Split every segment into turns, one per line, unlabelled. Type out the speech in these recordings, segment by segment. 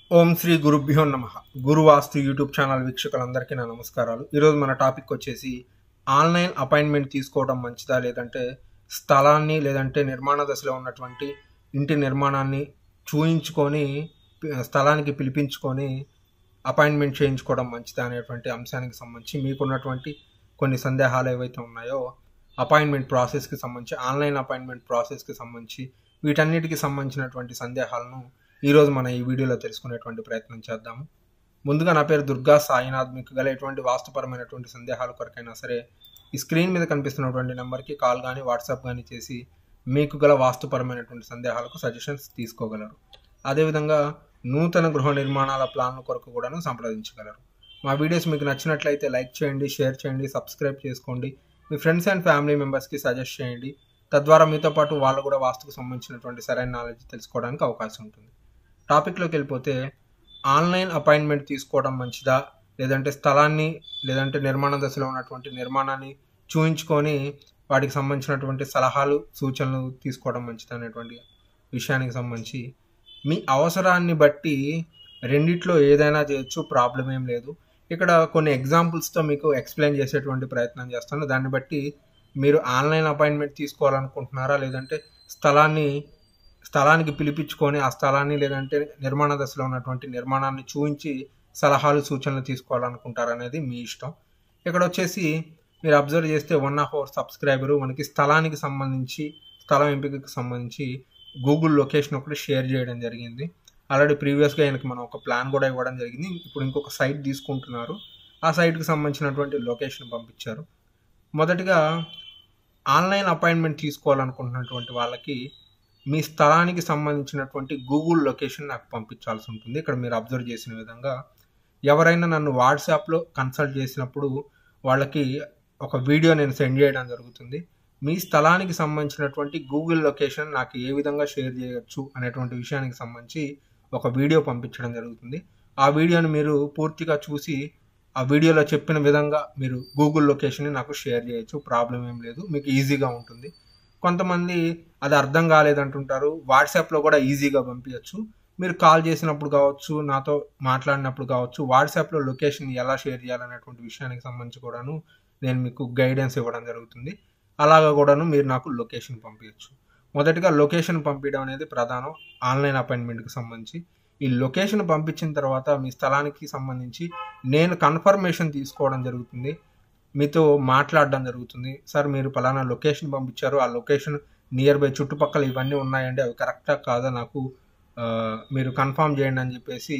ఓం శ్రీ గురుభ్యో నమ గురువాస్తు YouTube channel వీక్షకులందరికీ నా నమస్కారాలు ఈరోజు మన టాపిక్ వచ్చేసి ఆన్లైన్ అపాయింట్మెంట్ తీసుకోవడం మంచిదా లేదంటే స్థలాన్ని లేదంటే నిర్మాణ దశలో ఉన్నటువంటి ఇంటి నిర్మాణాన్ని చూయించుకొని పి- స్థలానికి పిలిపించుకొని అపాయింట్మెంట్ చేయించుకోవడం మంచిదా అనేటువంటి అంశానికి సంబంధించి మీకున్నటువంటి కొన్ని సందేహాలు ఏవైతే ఉన్నాయో అపాయింట్మెంట్ ప్రాసెస్కి సంబంధించి ఆన్లైన్ అపాయింట్మెంట్ ప్రాసెస్కి సంబంధించి వీటన్నిటికి సంబంధించినటువంటి సందేహాలను ఈరోజు మనం ఈ వీడియోలో తెలుసుకునేటువంటి ప్రయత్నం చేద్దాము ముందుగా నా పేరు దుర్గా సాయినాథ్ మీకు గల ఎటువంటి వాస్తుపరమైనటువంటి సందేహాల కొరకైనా సరే ఈ స్క్రీన్ మీద కనిపిస్తున్నటువంటి నెంబర్కి కాల్ కానీ వాట్సాప్ కానీ చేసి మీకు గల వాస్తుపరమైనటువంటి సందేహాలకు సజెషన్స్ తీసుకోగలరు అదేవిధంగా నూతన గృహ నిర్మాణాల ప్లాన్ల కొరకు కూడాను సంప్రదించగలరు మా వీడియోస్ మీకు నచ్చినట్లయితే లైక్ చేయండి షేర్ చేయండి సబ్స్క్రైబ్ చేసుకోండి మీ ఫ్రెండ్స్ అండ్ ఫ్యామిలీ మెంబర్స్కి సజెస్ట్ చేయండి తద్వారా మీతో పాటు వాళ్ళు కూడా వాస్తుకు సంబంధించినటువంటి సరైన నాలెడ్జ్ తెలుసుకోవడానికి అవకాశం ఉంటుంది టాపిక్లోకి వెళ్ళిపోతే ఆన్లైన్ అపాయింట్మెంట్ తీసుకోవడం మంచిదా లేదంటే స్థలాన్ని లేదంటే నిర్మాణ దశలో ఉన్నటువంటి నిర్మాణాన్ని చూయించుకొని వాటికి సంబంధించినటువంటి సలహాలు సూచనలు తీసుకోవడం మంచిదా అనేటువంటి విషయానికి సంబంధించి మీ అవసరాన్ని బట్టి రెండిట్లో ఏదైనా చేయొచ్చు ప్రాబ్లం ఏం లేదు ఇక్కడ కొన్ని ఎగ్జాంపుల్స్తో మీకు ఎక్స్ప్లెయిన్ చేసేటువంటి ప్రయత్నం చేస్తాను దాన్ని బట్టి మీరు ఆన్లైన్ అపాయింట్మెంట్ తీసుకోవాలనుకుంటున్నారా లేదంటే స్థలాన్ని స్థలానికి పిలిపించుకొని ఆ స్థలాన్ని లేదంటే నిర్మాణ దశలో ఉన్నటువంటి నిర్మాణాన్ని చూపించి సలహాలు సూచనలు తీసుకోవాలనుకుంటారనేది మీ ఇష్టం ఇక్కడ వచ్చేసి మీరు అబ్జర్వ్ చేస్తే వన్ ఆఫ్ అవర్ సబ్స్క్రైబర్ మనకి స్థలానికి సంబంధించి స్థలం ఎంపికకి సంబంధించి గూగుల్ లొకేషన్ ఒకటి షేర్ చేయడం జరిగింది ఆల్రెడీ ప్రీవియస్గా ఆయనకి మనం ఒక ప్లాన్ కూడా ఇవ్వడం జరిగింది ఇప్పుడు ఇంకొక సైట్ తీసుకుంటున్నారు ఆ సైట్కి సంబంధించినటువంటి లొకేషన్ పంపించారు మొదటిగా ఆన్లైన్ అపాయింట్మెంట్ తీసుకోవాలనుకుంటున్నటువంటి వాళ్ళకి మీ స్థలానికి సంబంధించినటువంటి గూగుల్ లొకేషన్ నాకు పంపించాల్సి ఉంటుంది ఇక్కడ మీరు అబ్జర్వ్ చేసిన విధంగా ఎవరైనా నన్ను వాట్సాప్లో కన్సల్ట్ చేసినప్పుడు వాళ్ళకి ఒక వీడియో నేను సెండ్ చేయడం జరుగుతుంది మీ స్థలానికి సంబంధించినటువంటి గూగుల్ లొకేషన్ నాకు ఏ విధంగా షేర్ చేయొచ్చు అనేటువంటి విషయానికి సంబంధించి ఒక వీడియో పంపించడం జరుగుతుంది ఆ వీడియోని మీరు పూర్తిగా చూసి ఆ వీడియోలో చెప్పిన విధంగా మీరు గూగుల్ లొకేషన్ని నాకు షేర్ చేయొచ్చు ప్రాబ్లం ఏం లేదు మీకు ఈజీగా ఉంటుంది కొంతమంది అది అర్థం కాలేదంటుంటారు వాట్సాప్లో కూడా ఈజీగా పంపించచ్చు మీరు కాల్ చేసినప్పుడు కావచ్చు నాతో మాట్లాడినప్పుడు కావచ్చు వాట్సాప్లో లొకేషన్ ఎలా షేర్ చేయాలనేటువంటి విషయానికి సంబంధించి కూడాను నేను మీకు గైడెన్స్ ఇవ్వడం జరుగుతుంది అలాగా కూడాను మీరు నాకు లొకేషన్ పంపించచ్చు మొదటిగా లొకేషన్ పంపించడం అనేది ప్రధానం ఆన్లైన్ అపాయింట్మెంట్కి సంబంధించి ఈ లొకేషన్ పంపించిన తర్వాత మీ స్థలానికి సంబంధించి నేను కన్ఫర్మేషన్ తీసుకోవడం జరుగుతుంది మీతో మాట్లాడడం జరుగుతుంది సార్ మీరు పలానా లొకేషన్ పంపించారు ఆ లొకేషన్ నియర్ బై చుట్టుపక్కల ఇవన్నీ ఉన్నాయండి అవి కరెక్టా కాదా నాకు ఆ, మీరు కన్ఫర్మ్ చేయండి అని చెప్పేసి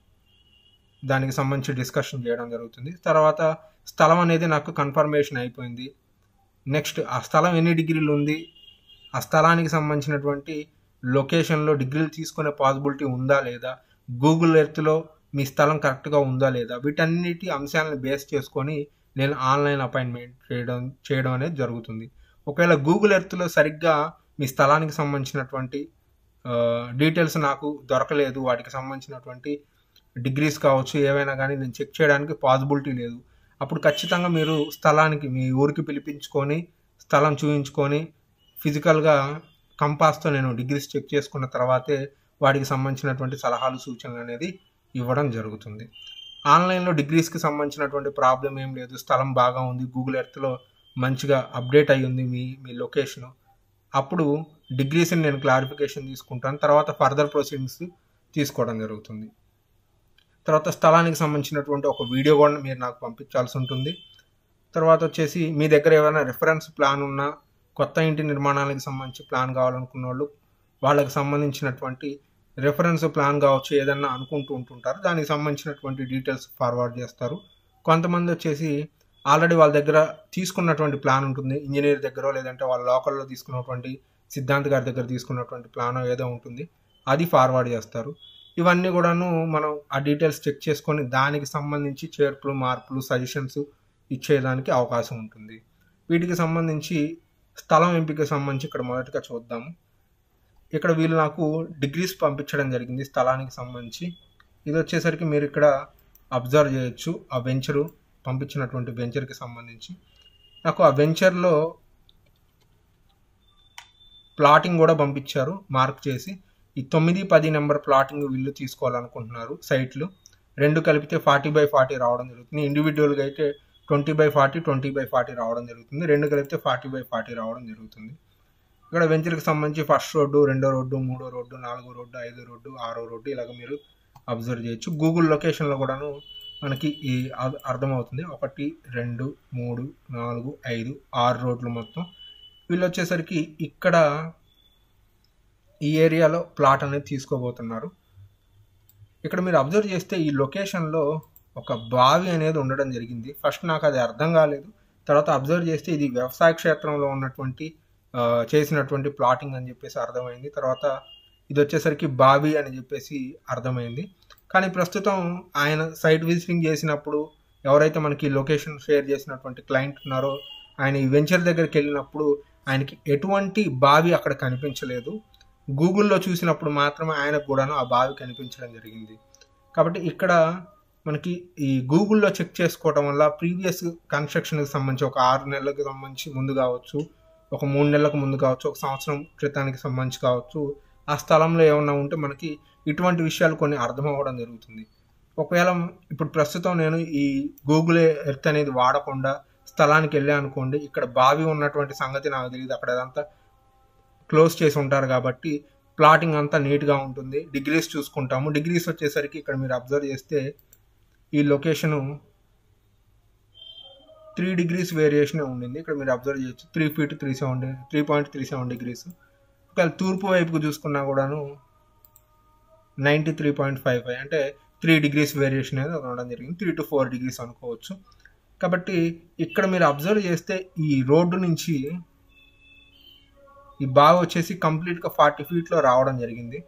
దానికి సంబంధించి డిస్కషన్ చేయడం జరుగుతుంది తర్వాత స్థలం అనేది నాకు కన్ఫర్మేషన్ అయిపోయింది నెక్స్ట్ ఆ స్థలం ఎన్ని డిగ్రీలు ఉంది ఆ స్థలానికి సంబంధించినటువంటి లొకేషన్లో డిగ్రీలు తీసుకునే పాసిబిలిటీ ఉందా లేదా గూగుల్ ఎర్త్లో మీ స్థలం కరెక్ట్గా ఉందా లేదా వీటన్నిటి అంశాలను బేస్ చేసుకొని నేను ఆన్లైన్ అపాయింట్మెంట్ చేయడం చేయడం అనేది జరుగుతుంది ఒకవేళ గూగుల్ ఎర్త్లో సరిగ్గా మీ స్థలానికి సంబంధించినటువంటి డీటెయిల్స్ నాకు దొరకలేదు వాటికి సంబంధించినటువంటి డిగ్రీస్ కావచ్చు ఏవైనా కానీ నేను చెక్ చేయడానికి పాసిబిలిటీ లేదు అప్పుడు ఖచ్చితంగా మీరు స్థలానికి మీ ఊరికి పిలిపించుకొని స్థలం చూపించుకొని ఫిజికల్గా కంపాస్తో నేను డిగ్రీస్ చెక్ చేసుకున్న తర్వాతే వాటికి సంబంధించినటువంటి సలహాలు సూచనలు అనేది ఇవ్వడం జరుగుతుంది ఆన్లైన్లో డిగ్రీస్కి సంబంధించినటువంటి ప్రాబ్లం ఏం లేదు స్థలం బాగా ఉంది గూగుల్ ఎర్త్లో మంచిగా అప్డేట్ అయ్యి ఉంది మీ మీ లొకేషన్ అప్పుడు డిగ్రీస్ని నేను క్లారిఫికేషన్ తీసుకుంటాను తర్వాత ఫర్దర్ ప్రొసీడింగ్స్ తీసుకోవడం జరుగుతుంది తర్వాత స్థలానికి సంబంధించినటువంటి ఒక వీడియో కూడా మీరు నాకు పంపించాల్సి ఉంటుంది తర్వాత వచ్చేసి మీ దగ్గర ఏమైనా రిఫరెన్స్ ప్లాన్ ఉన్నా కొత్త ఇంటి నిర్మాణాలకు సంబంధించి ప్లాన్ కావాలనుకున్న వాళ్ళు వాళ్ళకి సంబంధించినటువంటి రిఫరెన్స్ ప్లాన్ కావచ్చు ఏదన్నా అనుకుంటూ ఉంటుంటారు దానికి సంబంధించినటువంటి డీటెయిల్స్ ఫార్వర్డ్ చేస్తారు కొంతమంది వచ్చేసి ఆల్రెడీ వాళ్ళ దగ్గర తీసుకున్నటువంటి ప్లాన్ ఉంటుంది ఇంజనీర్ దగ్గర లేదంటే వాళ్ళ లోకల్లో తీసుకున్నటువంటి సిద్ధాంత్ గారి దగ్గర తీసుకున్నటువంటి ప్లాన్ ఏదో ఉంటుంది అది ఫార్వర్డ్ చేస్తారు ఇవన్నీ కూడాను మనం ఆ డీటెయిల్స్ చెక్ చేసుకొని దానికి సంబంధించి చేర్పులు మార్పులు సజెషన్స్ ఇచ్చేదానికి అవకాశం ఉంటుంది వీటికి సంబంధించి స్థలం ఎంపిక సంబంధించి ఇక్కడ మొదటగా చూద్దాము ఇక్కడ వీళ్ళు నాకు డిగ్రీస్ పంపించడం జరిగింది స్థలానికి సంబంధించి ఇది వచ్చేసరికి మీరు ఇక్కడ అబ్జర్వ్ చేయొచ్చు ఆ వెంచరు పంపించినటువంటి వెంచర్కి సంబంధించి నాకు ఆ వెంచర్లో ప్లాటింగ్ కూడా పంపించారు మార్క్ చేసి ఈ తొమ్మిది పది నెంబర్ ప్లాటింగ్ వీళ్ళు తీసుకోవాలనుకుంటున్నారు సైట్లు రెండు కలిపితే ఫార్టీ బై ఫార్టీ రావడం జరుగుతుంది ఇండివిజువల్గా అయితే twenty by forty twenty by forty రావడం జరుగుతుంది రెండు కలిపితే ఫార్టీ బై ఫార్టీ రావడం జరుగుతుంది ఇక్కడ వెంచర్కి సంబంధించి ఫస్ట్ రోడ్డు రెండో రోడ్డు మూడో రోడ్డు నాలుగో రోడ్డు ఐదో రోడ్డు ఆరో రోడ్డు ఇలాగ మీరు అబ్జర్వ్ చేయొచ్చు గూగుల్ లొకేషన్లో కూడాను మనకి ఈ అర్థ- అర్థమవుతుంది ఒకటి రెండు మూడు నాలుగు ఐదు ఆరు రోడ్లు మొత్తం వీళ్ళు వచ్చేసరికి ఇక్కడ ఈ ఏరియాలో ప్లాట్ అనేది తీసుకోబోతున్నారు ఇక్కడ మీరు అబ్జర్వ్ చేస్తే ఈ లొకేషన్లో ఒక బావి అనేది ఉండడం జరిగింది ఫస్ట్ నాకు అది అర్థం కాలేదు తర్వాత అబ్జర్వ్ చేస్తే ఇది వ్యవసాయ క్షేత్రంలో ఉన్నటువంటి ఆ, చేసినటువంటి ప్లాటింగ్ అని చెప్పేసి అర్థమైంది తర్వాత ఇది వచ్చేసరికి బావి అని చెప్పేసి అర్థమైంది కానీ ప్రస్తుతం ఆయన సైట్ విజిటింగ్ చేసినప్పుడు ఎవరైతే మనకి లొకేషన్ షేర్ చేసినటువంటి క్లయింట్ ఉన్నారో ఆయన ఈ వెంచర్ దగ్గరికి వెళ్ళినప్పుడు ఆయనకి ఎటువంటి బావి అక్కడ కనిపించలేదు గూగుల్లో చూసినప్పుడు మాత్రమే ఆయనకు కూడాను ఆ బావి కనిపించడం జరిగింది కాబట్టి ఇక్కడ మనకి ఈ గూగుల్లో చెక్ చేసుకోవడం వల్ల ప్రీవియస్ కన్స్ట్రక్షన్కి సంబంధించి ఒక ఆరు నెలలకు సంబంధించి ముందు కావచ్చు ఒక మూడు నెలలకు ముందు కావచ్చు ఒక సంవత్సరం క్రితానికి సంబంధించి కావచ్చు ఆ స్థలంలో ఏమన్నా ఉంటే మనకి ఇటువంటి విషయాలు కొన్ని అర్థం అవ్వడం జరుగుతుంది ఒకవేళ ఇప్పుడు ప్రస్తుతం నేను ఈ గూగుల్ ఎర్త్ అనేది వాడకుండా స్థలానికి వెళ్ళా అనుకోండి ఇక్కడ బావి ఉన్నటువంటి సంగతి నాకు తెలియదు అక్కడ అదంతా క్లోజ్ చేసి ఉంటారు కాబట్టి ప్లాటింగ్ అంతా నీట్గా ఉంటుంది డిగ్రీస్ చూసుకుంటాము డిగ్రీస్ వచ్చేసరికి ఇక్కడ మీరు అబ్జర్వ్ చేస్తే ఈ లొకేషను త్రీ డిగ్రీస్ వేరియేషన్ ఉండింది ఇక్కడ మీరు అబ్జర్వ్ చేయొచ్చు three feet three seven three point three seven degrees ఒకవేళ తూర్పు వైపుకు చూసుకున్నా కూడాను ninety three point five five అంటే త్రీ డిగ్రీస్ వేరియేషన్ అనేది ఉండడం జరిగింది త్రీ టు ఫోర్ డిగ్రీస్ అనుకోవచ్చు కాబట్టి ఇక్కడ మీరు అబ్జర్వ్ చేస్తే ఈ రోడ్డు నుంచి ఈ బావి వచ్చేసి కంప్లీట్గా ఫార్టీ ఫీట్లో రావడం జరిగింది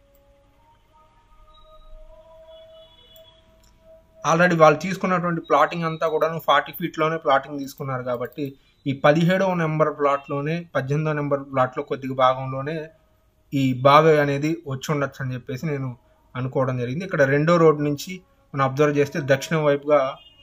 ఆల్రెడీ వాళ్ళు తీసుకున్నటువంటి ప్లాటింగ్ అంతా కూడా ఫార్టీ ఫీట్లోనే ప్లాటింగ్ తీసుకున్నారు కాబట్టి ఈ పదిహేడవ నెంబర్ ప్లాట్లోనే పద్దెనిమిదవ నెంబర్ ప్లాట్లో కొద్దిగా భాగంలోనే ఈ బావి అనేది వచ్చి ఉండొచ్చు అని చెప్పేసి నేను అనుకోవడం జరిగింది ఇక్కడ రెండో రోడ్ నుంచి మనం అబ్జర్వ్ చేస్తే దక్షిణం వైపుగా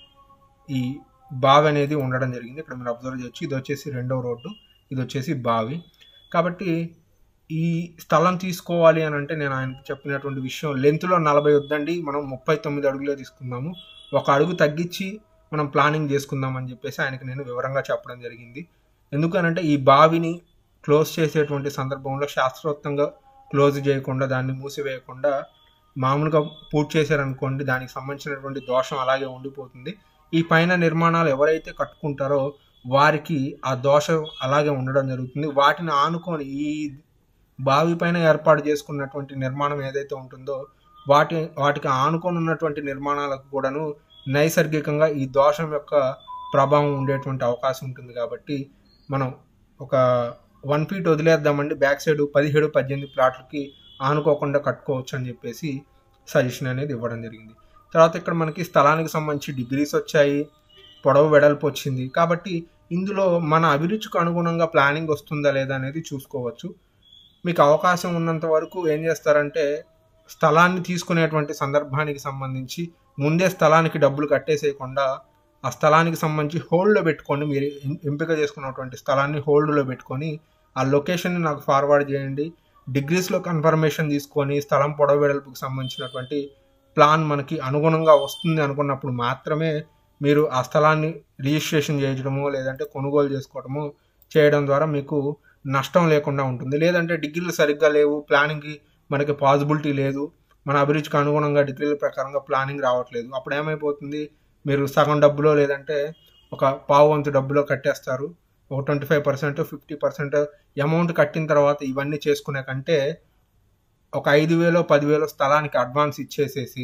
ఈ బావి అనేది ఉండడం జరిగింది ఇక్కడ మీరు అబ్జర్వ్ చేయొచ్చు ఇది వచ్చేసి రెండో రోడ్డు ఇది వచ్చేసి బావి కాబట్టి ఈ స్థలం తీసుకోవాలి అని అంటే నేను ఆయనకు చెప్పినటువంటి విషయం లెంత్లో నలభై వద్దండి మనం ముప్పై తొమ్మిది అడుగులే తీసుకుందాము ఒక అడుగు తగ్గించి మనం ప్లానింగ్ చేసుకుందాం అని చెప్పేసి ఆయనకి నేను వివరంగా చెప్పడం జరిగింది ఎందుకనంటే ఈ బావిని క్లోజ్ చేసేటువంటి సందర్భంలో శాస్త్రోక్తంగా క్లోజ్ చేయకుండా దాన్ని మూసివేయకుండా మామూలుగా పూర్తి చేశారనుకోండి దానికి సంబంధించినటువంటి దోషం అలాగే ఉండిపోతుంది ఈ పైన నిర్మాణాలు ఎవరైతే కట్టుకుంటారో వారికి ఆ దోషం అలాగే ఉండడం జరుగుతుంది వాటిని ఆనుకొని ఈ బావి పైన ఏర్పాటు చేసుకున్నటువంటి నిర్మాణం ఏదైతే ఉంటుందో వాటి వాటికి ఆనుకొని ఉన్నటువంటి నిర్మాణాలకు కూడాను నైసర్గికంగా ఈ దోషం యొక్క ప్రభావం ఉండేటువంటి అవకాశం ఉంటుంది కాబట్టి మనం ఒక వన్ ఫీట్ వదిలేద్దామండి బ్యాక్ సైడ్ పదిహేడు పద్దెనిమిది ప్లాట్లకి ఆనుకోకుండా కట్టుకోవచ్చు అని చెప్పేసి సజెషన్ అనేది ఇవ్వడం జరిగింది తర్వాత ఇక్కడ మనకి స్థలానికి సంబంధించి డిగ్రీస్ వచ్చాయి పొడవు వెడల్పు వచ్చింది కాబట్టి ఇందులో మన అభిరుచికి అనుగుణంగా ప్లానింగ్ వస్తుందా లేదా అనేది చూసుకోవచ్చు మీకు అవకాశం ఉన్నంత వరకు ఏం చేస్తారంటే స్థలాన్ని తీసుకునేటువంటి సందర్భానికి సంబంధించి ముందే స్థలానికి డబ్బులు కట్టేసేయకుండా ఆ స్థలానికి సంబంధించి హోల్డ్లో పెట్టుకొని మీరు ఎం- ఎంపిక చేసుకున్నటువంటి స్థలాన్ని హోల్డ్లో పెట్టుకొని ఆ లొకేషన్ని నాకు ఫార్వర్డ్ చేయండి డిగ్రీస్లో కన్ఫర్మేషన్ తీసుకొని స్థలం పొడవు వెడల్పుకి సంబంధించినటువంటి ప్లాన్ మనకి అనుగుణంగా వస్తుంది అనుకున్నప్పుడు మాత్రమే మీరు ఆ స్థలాన్ని రిజిస్ట్రేషన్ చేయడమో లేదంటే కొనుగోలు చేసుకోవడమో చేయడం ద్వారా మీకు నష్టం లేకుండా ఉంటుంది లేదంటే డిగ్రీలు సరిగ్గా లేవు ప్లానింగ్కి మనకి పాసిబిలిటీ లేదు మన అభిరుచికి అనుగుణంగా డిగ్రీల ప్రకారంగా ప్లానింగ్ రావట్లేదు అప్పుడు ఏమైపోతుంది మీరు సగం డబ్బులో లేదంటే ఒక పావు వంతు డబ్బులో కట్టేస్తారు ఒక twenty five percent fifty percent amount కట్టిన తర్వాత ఇవన్నీ చేసుకునే కంటే ఒక ఐదు వేలో పదివేలో స్థలానికి అడ్వాన్స్ ఇచ్చేసేసి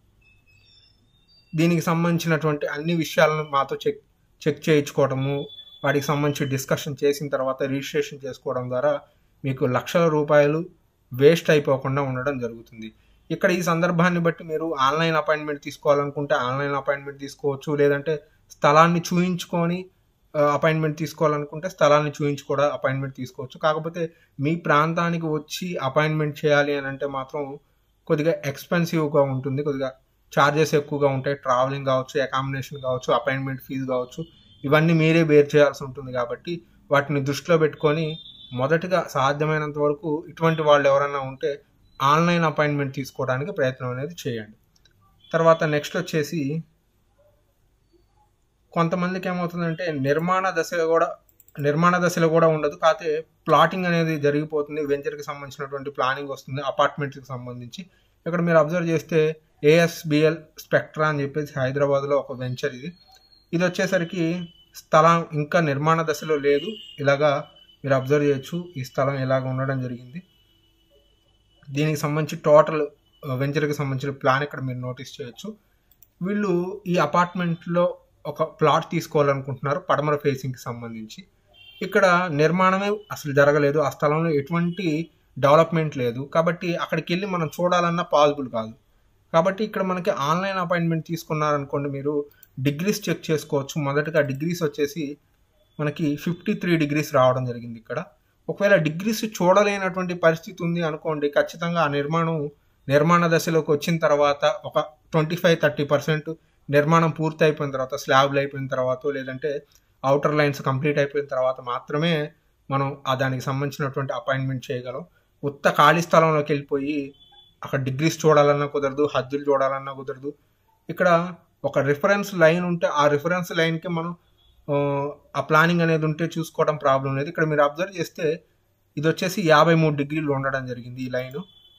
దీనికి సంబంధించినటువంటి అన్ని విషయాలను మాతో చెక్ చెక్ చేయించుకోవడము వాటికి సంబంధించి డిస్కషన్ చేసిన తర్వాత రిజిస్ట్రేషన్ చేసుకోవడం ద్వారా మీకు లక్షల రూపాయలు వేస్ట్ అయిపోకుండా ఉండడం జరుగుతుంది ఇక్కడ ఈ సందర్భాన్ని బట్టి మీరు ఆన్లైన్ అపాయింట్మెంట్ తీసుకోవాలనుకుంటే ఆన్లైన్ అపాయింట్మెంట్ తీసుకోవచ్చు లేదంటే స్థలాన్ని చూయించుకొని అపాయింట్మెంట్ తీసుకోవాలనుకుంటే స్థలాన్ని చూయించి కూడా అపాయింట్మెంట్ తీసుకోవచ్చు కాకపోతే మీ ప్రాంతానికి వచ్చి అపాయింట్మెంట్ చేయాలి అని అంటే మాత్రం కొద్దిగా ఎక్స్పెన్సివ్గా ఉంటుంది కొద్దిగా ఛార్జెస్ ఎక్కువగా ఉంటాయి ట్రావెలింగ్ కావచ్చు అకామిడేషన్ కావచ్చు అపాయింట్మెంట్ ఫీజు కావచ్చు ఇవన్నీ మీరే బేర్ చేయాల్సి ఉంటుంది కాబట్టి వాటిని దృష్టిలో పెట్టుకొని మొదటగా సాధ్యమైనంత వరకు ఇటువంటి వాళ్ళు ఎవరైనా ఉంటే ఆన్లైన్ అపాయింట్మెంట్ తీసుకోవడానికి ప్రయత్నం అనేది చేయండి తర్వాత నెక్స్ట్ వచ్చేసి కొంతమందికి ఏమవుతుందంటే నిర్మాణ దశలో కూడా నిర్మాణ దశలో కూడా ఉండదు కాకపోతే ప్లాటింగ్ అనేది జరిగిపోతుంది వెంచర్కి సంబంధించినటువంటి ప్లానింగ్ వస్తుంది అపార్ట్మెంట్కి సంబంధించి ఇక్కడ మీరు అబ్జర్వ్ చేస్తే ఏఎస్బిఎల్ స్పెక్ట్రా అని చెప్పేసి హైదరాబాద్లో ఒక వెంచర్ ఇది ఇది వచ్చేసరికి స్థలం ఇంకా నిర్మాణ దశలో లేదు ఇలాగా మీరు అబ్జర్వ్ చేయొచ్చు ఈ స్థలం ఇలాగ ఉండడం జరిగింది దీనికి సంబంధించి టోటల్ వెంచర్కి సంబంధించిన ప్లాన్ ఇక్కడ మీరు నోటీస్ చేయొచ్చు వీళ్ళు ఈ అపార్ట్మెంట్లో ఒక ప్లాట్ తీసుకోవాలనుకుంటున్నారు పడమర ఫేసింగ్కి సంబంధించి ఇక్కడ నిర్మాణమే అసలు జరగలేదు ఆ స్థలంలో ఎటువంటి డెవలప్మెంట్ లేదు కాబట్టి అక్కడికి వెళ్ళి మనం చూడాలన్నా పాసిబుల్ కాదు కాబట్టి ఇక్కడ మనకి ఆన్లైన్ అపాయింట్మెంట్ తీసుకున్నారనుకోండి మీరు డిగ్రీస్ చెక్ చేసుకోవచ్చు మొదటగా డిగ్రీస్ వచ్చేసి మనకి ఫిఫ్టీ త్రీ డిగ్రీస్ రావడం జరిగింది ఇక్కడ ఒకవేళ డిగ్రీస్ చూడలేనటువంటి పరిస్థితి ఉంది అనుకోండి ఖచ్చితంగా ఆ నిర్మాణం నిర్మాణ దశలోకి వచ్చిన తర్వాత ఒక ట్వంటీ ఫైవ్ థర్టీ పర్సెంట్ నిర్మాణం పూర్తి అయిపోయిన తర్వాత స్లాబ్లు అయిపోయిన తర్వాత లేదంటే అవుటర్ లైన్స్ కంప్లీట్ అయిపోయిన తర్వాత మాత్రమే మనం ఆ దానికి సంబంధించినటువంటి అపాయింట్మెంట్ చేయగలం ఉత్త ఖాళీ స్థలంలోకి వెళ్ళిపోయి అక్కడ డిగ్రీస్ చూడాలన్నా కుదరదు హద్దులు చూడాలన్నా కుదరదు ఇక్కడ ఒక రిఫరెన్స్ లైన్ ఉంటే ఆ రిఫరెన్స్ లైన్కి మనం ఆ ప్లానింగ్ అనేది ఉంటే చూసుకోవడం ప్రాబ్లం లేదు ఇక్కడ మీరు అబ్జర్వ్ చేస్తే ఇది వచ్చేసి యాభై మూడు డిగ్రీలు ఉండడం జరిగింది ఈ లైన్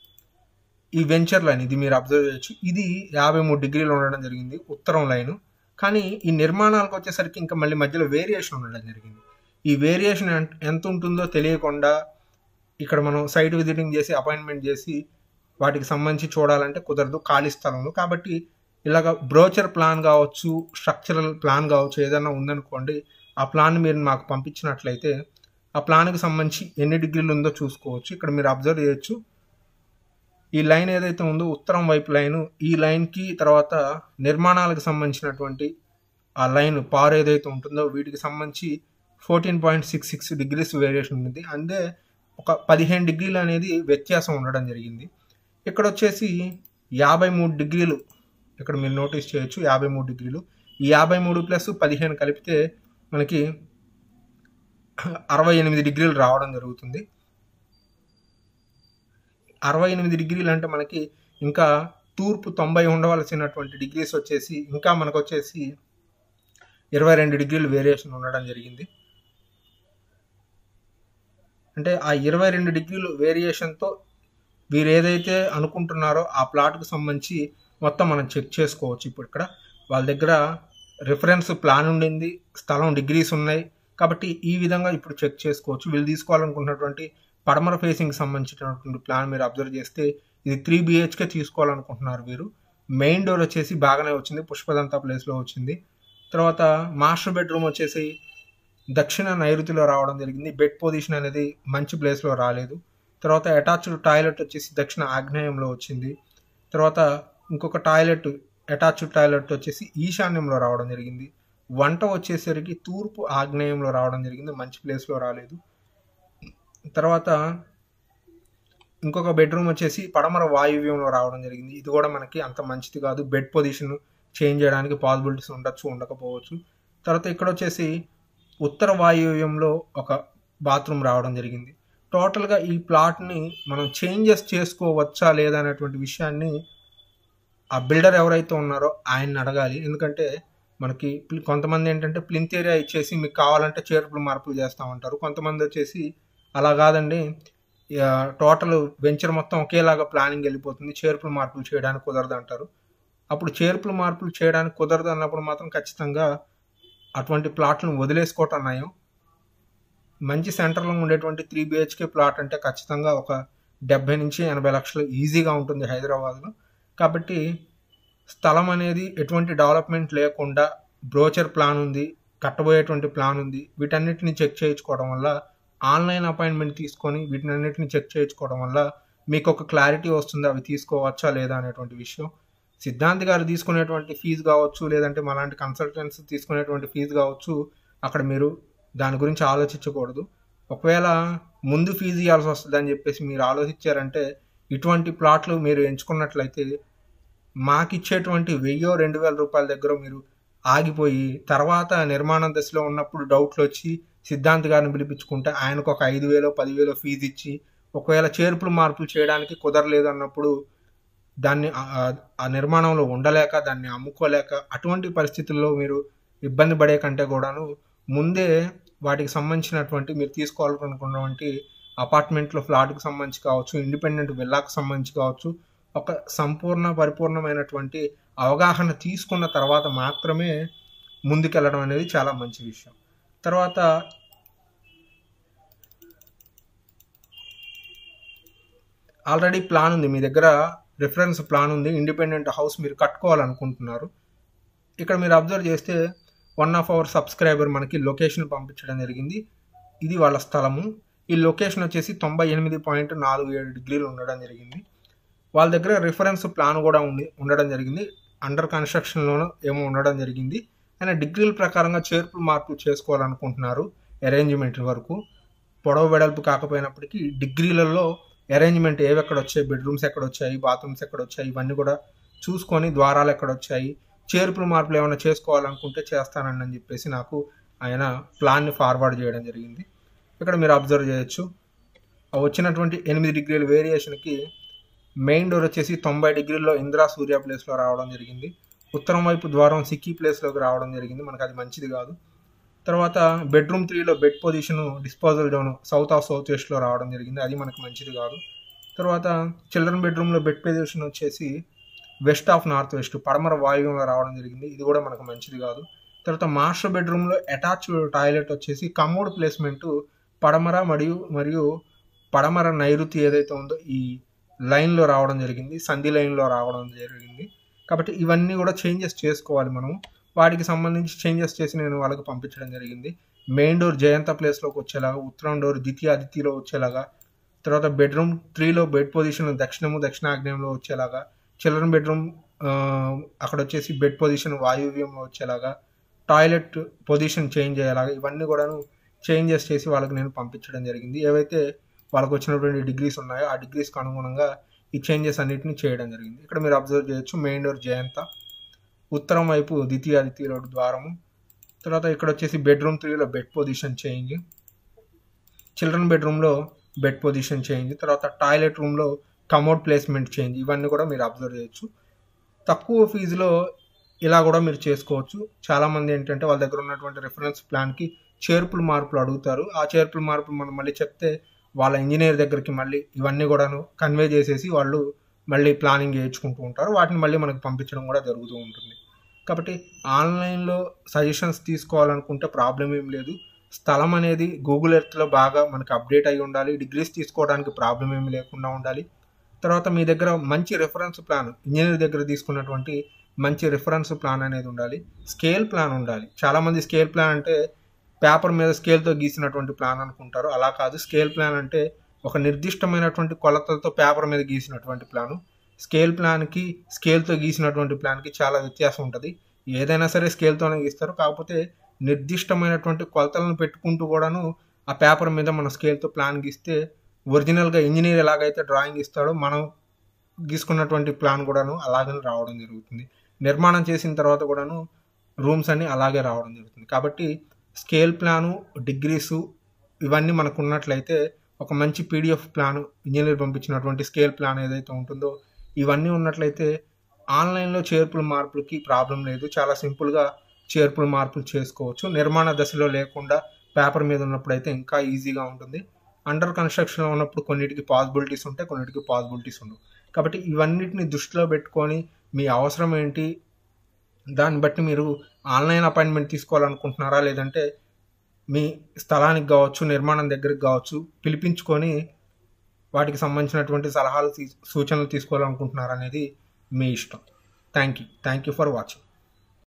ఈ వెంచర్ లైన్ ఇది మీరు అబ్జర్వ్ చేయొచ్చు ఇది యాభై మూడు డిగ్రీలు ఉండడం జరిగింది ఉత్తరం లైన్ కానీ ఈ నిర్మాణాలకు వచ్చేసరికి ఇంకా మళ్ళీ మధ్యలో వేరియేషన్ ఉండడం జరిగింది ఈ వేరియేషన్ ఎంత ఉంటుందో తెలియకుండా ఇక్కడ మనం సైట్ విజిటింగ్ చేసి అపాయింట్మెంట్ చేసి వాటికి సంబంధించి చూడాలంటే కుదరదు ఖాళీ స్థలంలో కాబట్టి ఇలాగ బ్రోచర్ ప్లాన్ కావచ్చు స్ట్రక్చరల్ ప్లాన్ కావచ్చు ఏదైనా ఉందనుకోండి ఆ ప్లాన్ మీరు మాకు పంపించినట్లయితే ఆ ప్లాన్కి సంబంధించి ఎన్ని డిగ్రీలు ఉందో చూసుకోవచ్చు ఇక్కడ మీరు అబ్జర్వ్ చేయొచ్చు ఈ లైన్ ఏదైతే ఉందో ఉత్తరం వైపు లైన్ ఈ లైన్కి తర్వాత నిర్మాణాలకు సంబంధించినటువంటి ఆ లైన్ పార్ ఏదైతే ఉంటుందో వీటికి సంబంధించి fourteen point six six degrees variation ఉంది అంటే ఒక పదిహేను డిగ్రీలు అనేది వ్యత్యాసం ఉండడం జరిగింది ఇక్కడ వచ్చేసి యాభై మూడు డిగ్రీలు ఇక్కడ మీరు నోటీస్ చేయొచ్చు యాభై మూడు డిగ్రీలు ఈ యాభై మూడు ప్లస్ పదిహేను కలిపితే మనకి అరవై ఎనిమిది డిగ్రీలు రావడం జరుగుతుంది అరవై ఎనిమిది డిగ్రీలు అంటే మనకి ఇంకా తూర్పు తొంభై ఉండవలసినటువంటి డిగ్రీస్ వచ్చేసి ఇంకా మనకు వచ్చేసి ఇరవై రెండు డిగ్రీలు వేరియేషన్ ఉండడం జరిగింది అంటే ఆ ఇరవై రెండు డిగ్రీలు వేరియేషన్తో వీరు ఏదైతే అనుకుంటున్నారో ఆ ప్లాట్కి సంబంధించి మొత్తం మనం చెక్ చేసుకోవచ్చు ఇప్పుడు ఇక్కడ వాళ్ళ దగ్గర రిఫరెన్స్ ప్లాన్ ఉండింది స్థలం డిగ్రీస్ ఉన్నాయి కాబట్టి ఈ విధంగా ఇప్పుడు చెక్ చేసుకోవచ్చు వీళ్ళు తీసుకోవాలనుకున్నటువంటి పడమర ఫేసింగ్కి సంబంధించినటువంటి ప్లాన్ మీరు అబ్జర్వ్ చేస్తే ఇది త్రీ బిహెచ్కే తీసుకోవాలనుకుంటున్నారు వీరు మెయిన్ డోర్ వచ్చేసి బాగానే వచ్చింది పుష్పదంత ప్లేస్లో వచ్చింది తర్వాత మాస్టర్ బెడ్రూమ్ వచ్చేసి దక్షిణ నైరుతిలో రావడం జరిగింది బెడ్ పొజిషన్ అనేది మంచి ప్లేస్లో రాలేదు తర్వాత అటాచ్డ్ టాయిలెట్ వచ్చేసి దక్షిణ ఆగ్నేయంలో వచ్చింది తర్వాత ఇంకొక టాయిలెట్ అటాచ్డ్ టాయిలెట్ వచ్చేసి ఈశాన్యంలో రావడం జరిగింది వంట వచ్చేసరికి తూర్పు ఆగ్నేయంలో రావడం జరిగింది మంచి ప్లేస్లో రాలేదు తర్వాత ఇంకొక బెడ్రూమ్ వచ్చేసి పడమర వాయువ్యంలో రావడం జరిగింది ఇది కూడా మనకి అంత మంచిది కాదు బెడ్ పొజిషన్ చేంజ్ చేయడానికి పాసిబిలిటీస్ ఉండొచ్చు ఉండకపోవచ్చు తర్వాత ఇక్కడ వచ్చేసి ఉత్తర వాయువ్యంలో ఒక బాత్రూమ్ రావడం జరిగింది టోటల్గా ఈ ప్లాట్ని మనం చేంజెస్ చేసుకోవచ్చా లేదా అనేటువంటి విషయాన్ని ఆ బిల్డర్ ఎవరైతే ఉన్నారో ఆయన్ని అడగాలి ఎందుకంటే మనకి కొంతమంది ఏంటంటే ప్లింత్ ఏరియా ఇచ్చేసి మీకు కావాలంటే చేర్పులు మార్పులు చేస్తామంటారు కొంతమంది వచ్చేసి అలా కాదండి టోటల్ వెంచర్ మొత్తం ఒకేలాగా ప్లానింగ్ వెళ్ళిపోతుంది చేర్పులు మార్పులు చేయడానికి కుదరదు అంటారు అప్పుడు చేర్పులు మార్పులు చేయడానికి కుదరదు అన్నప్పుడు మాత్రం ఖచ్చితంగా అటువంటి ప్లాట్లను వదిలేసుకోవటం నయం మంచి సెంటర్లో ఉండేటువంటి త్రీ బిహెచ్కే ప్లాట్ అంటే ఖచ్చితంగా ఒక డెబ్బై నుంచి ఎనభై లక్షలు ఈజీగా ఉంటుంది హైదరాబాద్లో కాబట్టి స్థలం అనేది ఎటువంటి డెవలప్మెంట్ లేకుండా బ్రోచర్ ప్లాన్ ఉంది కట్టబోయేటువంటి ప్లాన్ ఉంది వీటన్నిటిని చెక్ చేయించుకోవడం వల్ల ఆన్లైన్ అపాయింట్మెంట్ తీసుకొని వీటినన్నిటిని చెక్ చేయించుకోవడం వల్ల మీకు ఒక క్లారిటీ వస్తుంది అవి తీసుకోవచ్చా లేదా అనేటువంటి విషయం సిద్ధాంత్ గారు తీసుకునేటువంటి ఫీజు కావచ్చు లేదంటే మలాంటి కన్సల్టెంట్స్ తీసుకునేటువంటి ఫీజు కావచ్చు అక్కడ మీరు దాని గురించి ఆలోచించకూడదు ఒకవేళ ముందు ఫీజు ఇవ్వాల్సి వస్తుంది అని చెప్పేసి మీరు ఆలోచించారంటే ఇటువంటి ప్లాట్లు మీరు ఎంచుకున్నట్లయితే మాకు ఇచ్చేటువంటి వెయ్యో రెండు వేల రూపాయల దగ్గర మీరు ఆగిపోయి తర్వాత నిర్మాణం దశలో ఉన్నప్పుడు డౌట్లు వచ్చి సిద్ధాంత్ గారిని పిలిపించుకుంటే ఆయనకు ఒక ఐదు వేలో పదివేలో ఫీజు ఇచ్చి ఒకవేళ చేర్పులు మార్పులు చేయడానికి కుదరలేదు అన్నప్పుడు దాన్ని ఆ నిర్మాణంలో ఉండలేక దాన్ని అమ్ముకోలేక అటువంటి పరిస్థితుల్లో మీరు ఇబ్బంది పడే కంటే కూడాను ముందే వాటికి సంబంధించినటువంటి మీరు తీసుకోవాలనుకున్నటువంటి అపార్ట్మెంట్లో ఫ్లాట్కి సంబంధించి కావచ్చు ఇండిపెండెంట్ విల్లాకు సంబంధించి కావచ్చు ఒక సంపూర్ణ పరిపూర్ణమైనటువంటి అవగాహన తీసుకున్న తర్వాత మాత్రమే ముందుకెళ్ళడం అనేది చాలా మంచి విషయం తర్వాత ఆల్రెడీ ప్లాన్ ఉంది మీ దగ్గర రిఫరెన్స్ ప్లాన్ ఉంది ఇండిపెండెంట్ హౌస్ మీరు కట్టుకోవాలనుకుంటున్నారు ఇక్కడ మీరు అబ్జర్వ్ చేస్తే వన్ ఆఫ్ అవర్ సబ్స్క్రైబర్ మనకి లొకేషన్ పంపించడం జరిగింది ఇది వాళ్ళ స్థలము ఈ లొకేషన్ వచ్చేసి తొంభై ఎనిమిది పాయింట్ నాలుగు ఏడు డిగ్రీలు ఉండడం జరిగింది వాళ్ళ దగ్గర రిఫరెన్స్ ప్లాన్ కూడా ఉండి ఉండడం జరిగింది అండర్ కన్స్ట్రక్షన్లోనూ ఏమో ఉండడం జరిగింది ఆయన డిగ్రీల ప్రకారంగా చేర్పులు మార్పులు చేసుకోవాలనుకుంటున్నారు అరేంజ్మెంట్ వరకు పొడవు వెడల్పు కాకపోయినప్పటికీ డిగ్రీలలో అరేంజ్మెంట్ ఏవి ఎక్కడ వచ్చాయి బెడ్రూమ్స్ ఎక్కడ వచ్చాయి బాత్రూమ్స్ ఎక్కడ వచ్చాయి ఇవన్నీ కూడా చూసుకొని ద్వారాలు ఎక్కడ వచ్చాయి చేర్పులు మార్పులు ఏమైనా చేసుకోవాలనుకుంటే చేస్తానండి అని చెప్పేసి నాకు ఆయన ప్లాన్ని ఫార్వర్డ్ చేయడం జరిగింది ఇక్కడ మీరు అబ్జర్వ్ చేయొచ్చు వచ్చినటువంటి ఎనిమిది డిగ్రీల వేరియేషన్కి మెయిన్ డోర్ వచ్చేసి తొంభై డిగ్రీల్లో ఇందిరా సూర్య ప్లేస్లో రావడం జరిగింది ఉత్తరం వైపు ద్వారం సిక్కీ ప్లేస్లోకి రావడం జరిగింది మనకు అది మంచిది కాదు తర్వాత బెడ్రూమ్ త్రీలో bed position disposal zone south of south వెస్ట్లో రావడం జరిగింది అది మనకు మంచిది కాదు తర్వాత చిల్డ్రన్ బెడ్రూమ్లో బెడ్ పొజిషన్ వచ్చేసి వెస్ట్ ఆఫ్ నార్త్ వెస్ట్ పడమర వాయువ్యంలో రావడం జరిగింది ఇది కూడా మనకు మంచిది కాదు తర్వాత మాస్టర్ బెడ్రూమ్లో అటాచ్ టాయిలెట్ వచ్చేసి కమోడ్ ప్లేస్మెంట్ పడమర మరియు మరియు పడమర నైరుతి ఏదైతే ఉందో ఈ లైన్లో రావడం జరిగింది సంధి లైన్లో రావడం జరిగింది కాబట్టి ఇవన్నీ కూడా చేంజెస్ చేసుకోవాలి మనం వాటికి సంబంధించి చేంజెస్ చేసి నేను వాళ్ళకి పంపించడం జరిగింది మెయిన్ డోర్ జయంత ప్లేస్లోకి వచ్చేలాగా ఉత్తరం డోర్ ద్వితీయ అదితిలో వచ్చేలాగా తర్వాత బెడ్రూమ్ త్రీలో బెడ్ పొజిషన్ దక్షిణము దక్షిణాగ్నేయంలో వచ్చేలాగా చిల్డ్రన్ బెడ్రూమ్ అక్కడ వచ్చేసి బెడ్ పొజిషన్ వాయువ్యంలో వచ్చేలాగా టాయిలెట్ పొజిషన్ చేంజ్ అయ్యేలాగా ఇవన్నీ కూడాను చేంజెస్ చేసి వాళ్ళకి నేను పంపించడం జరిగింది ఏవైతే వాళ్ళకి వచ్చినటువంటి డిగ్రీస్ ఉన్నాయో ఆ డిగ్రీస్కి అనుగుణంగా ఈ చేంజెస్ అన్నిటిని చేయడం జరిగింది ఇక్కడ మీరు అబ్జర్వ్ చేయొచ్చు మెయిన్ డోర్ జయంత ఉత్తరం వైపు ద్వితీయ ద్వితీయ రోడ్డు ద్వారము తర్వాత ఇక్కడ వచ్చేసి బెడ్రూమ్ త్రీలో బెడ్ పొజిషన్ చేంజ్ చిల్డ్రన్ బెడ్రూమ్లో బెడ్ పొజిషన్ చేంజ్ తర్వాత టాయిలెట్ రూమ్లో కమోడ్ ప్లేస్మెంట్ చేంజ్ ఇవన్నీ కూడా మీరు అబ్జర్వ్ చేయొచ్చు తక్కువ ఫీజులో ఇలా కూడా మీరు చేసుకోవచ్చు చాలామంది ఏంటంటే వాళ్ళ దగ్గర ఉన్నటువంటి రిఫరెన్స్ ప్లాన్కి చేర్పులు మార్పులు అడుగుతారు ఆ చేర్పులు మార్పులు మనం మళ్ళీ చెప్తే వాళ్ళ ఇంజనీర్ దగ్గరికి మళ్ళీ ఇవన్నీ కూడాను కన్వే చేసేసి వాళ్ళు మళ్ళీ ప్లానింగ్ చేయించుకుంటూ ఉంటారు వాటిని మళ్ళీ మనకు పంపించడం కూడా జరుగుతూ ఉంటుంది కాబట్టి ఆన్లైన్లో సజెషన్స్ తీసుకోవాలనుకుంటే ప్రాబ్లం ఏం లేదు స్థలం అనేది గూగుల్ ఎర్త్లో బాగా మనకి అప్డేట్ అయి ఉండాలి డిగ్రీస్ తీసుకోవడానికి ప్రాబ్లం ఏమి లేకుండా ఉండాలి తర్వాత మీ దగ్గర మంచి రిఫరెన్స్ ప్లాన్ ఇంజనీర్ దగ్గర తీసుకున్నటువంటి మంచి రిఫరెన్స్ ప్లాన్ అనేది ఉండాలి స్కేల్ ప్లాన్ ఉండాలి చాలామంది స్కేల్ ప్లాన్ అంటే పేపర్ మీద స్కేల్తో గీసినటువంటి ప్లాన్ అనుకుంటారు అలా కాదు స్కేల్ ప్లాన్ అంటే ఒక నిర్దిష్టమైనటువంటి కొలతలతో పేపర్ మీద గీసినటువంటి ప్లాను స్కేల్ ప్లాన్కి స్కేల్తో గీసినటువంటి ప్లాన్కి చాలా వ్యత్యాసం ఉంటుంది ఏదైనా సరే స్కేల్తోనే గీస్తారు కాకపోతే నిర్దిష్టమైనటువంటి కొలతలను పెట్టుకుంటూ కూడాను ఆ పేపర్ మీద మన స్కేల్తో ప్లాన్ గీస్తే ఒరిజినల్గా ఇంజనీర్ ఎలాగైతే డ్రాయింగ్ ఇస్తాడో మనం గీసుకున్నటువంటి ప్లాన్ కూడాను అలాగే రావడం జరుగుతుంది నిర్మాణం చేసిన తర్వాత కూడాను రూమ్స్ అన్ని అలాగే రావడం జరుగుతుంది కాబట్టి స్కేల్ ప్లాను డిగ్రీసు ఇవన్నీ మనకు ఉన్నట్లయితే ఒక మంచి పీడిఎఫ్ ప్లాన్ ఇంజనీర్ పంపించినటువంటి స్కేల్ ప్లాన్ ఏదైతే ఉంటుందో ఇవన్నీ ఉన్నట్లయితే ఆన్లైన్లో చేర్పుల మార్పులకి ప్రాబ్లం లేదు చాలా సింపుల్గా చేర్పుల మార్పులు చేసుకోవచ్చు నిర్మాణ దశలో లేకుండా పేపర్ మీద ఉన్నప్పుడు అయితే ఇంకా ఈజీగా ఉంటుంది అండర్ కన్స్ట్రక్షన్లో ఉన్నప్పుడు కొన్నిటికి పాసిబిలిటీస్ ఉంటాయి కొన్నిటికి పాసిబిలిటీస్ ఉండవు కాబట్టి ఇవన్నిటిని దృష్టిలో పెట్టుకొని మీ అవసరం ఏంటి దాన్ని బట్టి మీరు ఆన్లైన్ అపాయింట్మెంట్ తీసుకోవాలనుకుంటున్నారా లేదంటే మీ స్థలానికి కావచ్చు నిర్మాణం దగ్గరికి కావచ్చు పిలిపించుకొని వాటికి సంబంధించినటువంటి సలహాలు సూచనలు తీసుకోవాలనుకుంటున్నారా అనేది మీ ఇష్టం thank you thank you for watching